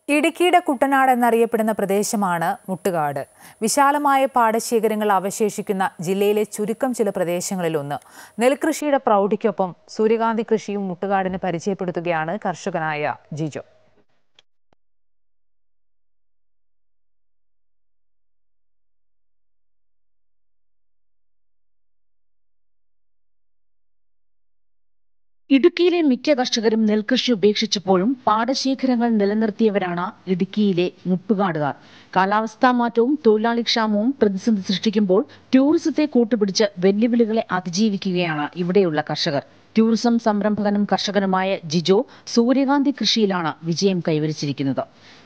ഇടുക്കിയുടെ കുട്ടനാട് എന്നറിയപ്പെടുന്ന പ്രദേശമാണ് മുട്ടുകാട് വിശാലമായ പാടശേഖരങ്ങൾ അവശേഷിക്കുന്ന ജില്ലയിലെ ചുരുക്കം ചില പ്രദേശങ്ങളിലൊന്ന് നെൽകൃഷിയുടെ പ്രൗഢിക്കൊപ്പം സൂര്യകാന്തി കൃഷിയും മുട്ടുകാടിന് പരിചയപ്പെടുത്തുകയാണ് കർഷകനായ ജിജോ ഇടുക്കിയിലെ മിക്ക കർഷകരും നെൽകൃഷി ഉപേക്ഷിച്ചപ്പോഴും പാടശേഖരങ്ങൾ നിലനിർത്തിയവരാണ് ഇടുക്കിയിലെ മുട്ടുകാടുകാർ കാലാവസ്ഥാ മാറ്റവും തൊഴിലാളി ക്ഷാമവും പ്രതിസന്ധി സൃഷ്ടിക്കുമ്പോൾ ടൂറിസത്തെ കൂട്ടുപിടിച്ച് വെല്ലുവിളികളെ അതിജീവിക്കുകയാണ് ഇവിടെയുള്ള കർഷകർ ടൂറിസം സംരംഭകനും കർഷകനുമായ ജിജോ സൂര്യകാന്തി കൃഷിയിലാണ് വിജയം കൈവരിച്ചിരിക്കുന്നത്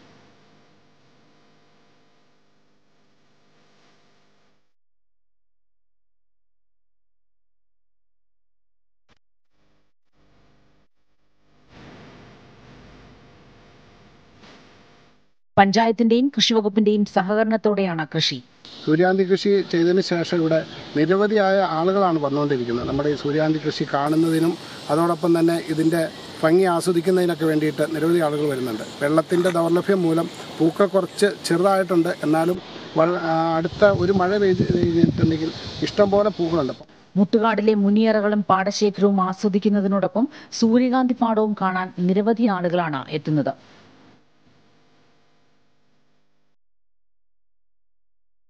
പഞ്ചായത്തിന്റെയും കൃഷിവകുപ്പിന്റെയും സഹകരണത്തോടെയാണ് കൃഷി സൂര്യാന്തി കൃഷി ചെയ്തതിന് ശേഷം ഇവിടെ നിരവധിയായ ആളുകളാണ് വന്നുകൊണ്ടിരിക്കുന്നത് നമ്മുടെ ഈ സൂര്യാന്തി കൃഷി കാണുന്നതിനും അതോടൊപ്പം തന്നെ ഇതിൻ്റെ ഭംഗി ആസ്വദിക്കുന്നതിനൊക്കെ വേണ്ടിയിട്ട് നിരവധി ആളുകൾ വരുന്നുണ്ട് വെള്ളത്തിൻ്റെ ദൗർലഭ്യം മൂലം പൂക്കൾ കുറച്ച് ചെറുതായിട്ടുണ്ട് എന്നാലും വള- ആ, അടുത്ത ഒരു മഴ പെയ്ത് കഴിഞ്ഞിട്ടുണ്ടെങ്കിൽ ഇഷ്ടംപോലെ പൂക്കളുണ്ട് അപ്പം മുട്ടുകാടിലെ മുനിയറകളും പാടശേഖരവും ആസ്വദിക്കുന്നതിനോടൊപ്പം സൂര്യകാന്തി പാടവും കാണാൻ നിരവധി ആളുകളാണ് എത്തുന്നത്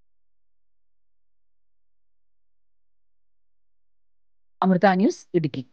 അമൃത ന്യൂസ് ഇടുക്കി